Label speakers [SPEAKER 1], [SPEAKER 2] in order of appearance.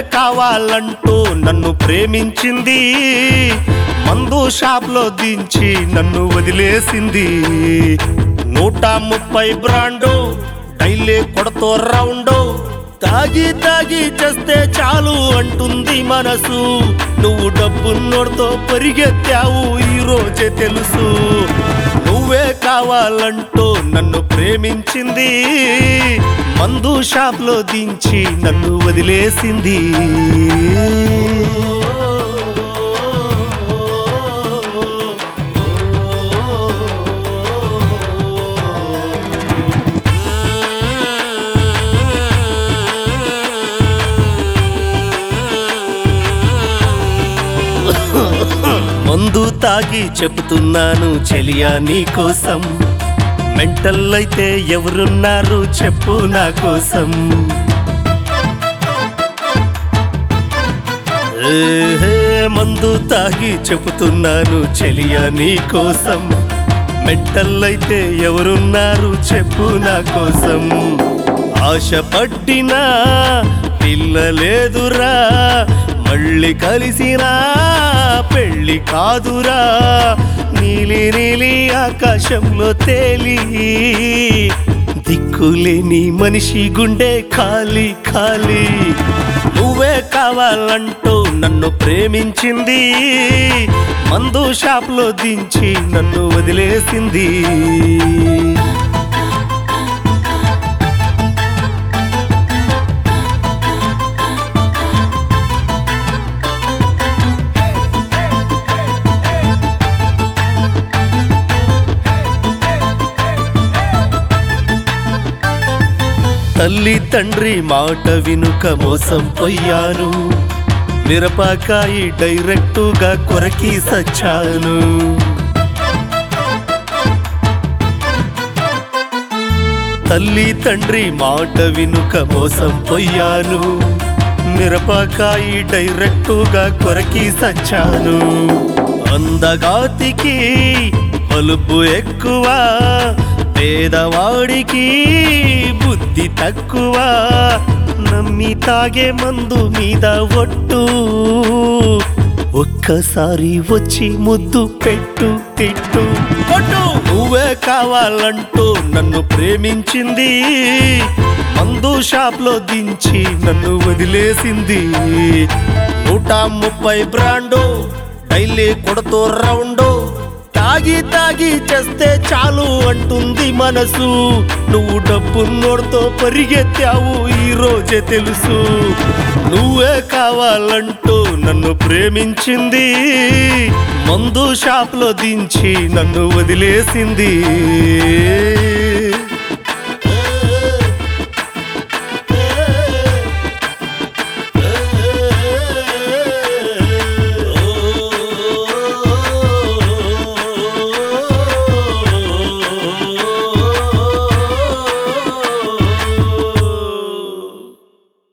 [SPEAKER 1] కావాలంటూ నన్ను ప్రేమించింది మందు షాప్లో దించి నన్ను వదిలేసింది నూట ముప్పై బ్రాండు డైలీ కొడతో రౌండు తాగి తాగి చేస్తే చాలు అంటుంది మనసు నువ్వు డబ్బున్నోడితో పరిగెత్తావు ఈ రోజే తెలుసు నువ్వే కావాలంటూ నన్ను ప్రేమించింది మందు షాప్లో దించి నన్ను వదిలేసింది మందు తాగి చెబుతున్నాను చెలియా నీ కోసం మెంటల్ అయితే ఎవరున్నారు చెప్పు నా కోసం ఏహే, మందు తాగి చెబుతున్నాను చెలియా నీ కోసం మెంటల్ అయితే ఎవరున్నారు చెప్పు నా కోసం ఆశ పట్టినా పిల్లలేదురా మళ్ళీ కలిసినా పెళ్ళి కాదురా నీలి నీలి ఆకాశంలో తేలి దిక్కులేని మనిషి గుండె ఖాళీ ఖాళీ నువ్వే కావాలంటూ నన్ను ప్రేమించింది మందు షాప్లో దించి నన్ను వదిలేసింది తల్లి తండ్రి మాట వినుక మోసం పోయాను మిరపకాయి డైరెక్టుగా కొరకి సచ్చాను తల్లి తండ్రి మాట వినుక మోసం పోయాను మిరపకాయి డైరెక్టుగా కొరకి సచ్చాను అందగాతికి పలుపు ఎక్కువ పేదవాడికి బుద్ధి తక్కువ నమ్మి తాగే మందు మీద ఒట్టు ఒక్కసారి వచ్చి ముద్దు పెట్టు తిట్టు కొట్టు నువ్వే కావాలంటూ నన్ను ప్రేమించింది మందు షాప్లో దించి నన్ను వదిలేసింది నూట ముప్పై బ్రాండు డైలీ కొడుతూ రౌండు తాగి తాగి చేస్తే చాలు అంటుంది మనసు నువ్వు డబ్బున్నోడితో పరిగెత్తావు ఈ రోజే తెలుసు నువ్వే కావాలంటూ నన్ను ప్రేమించింది మందు షాప్లో దించి నన్ను వదిలేసింది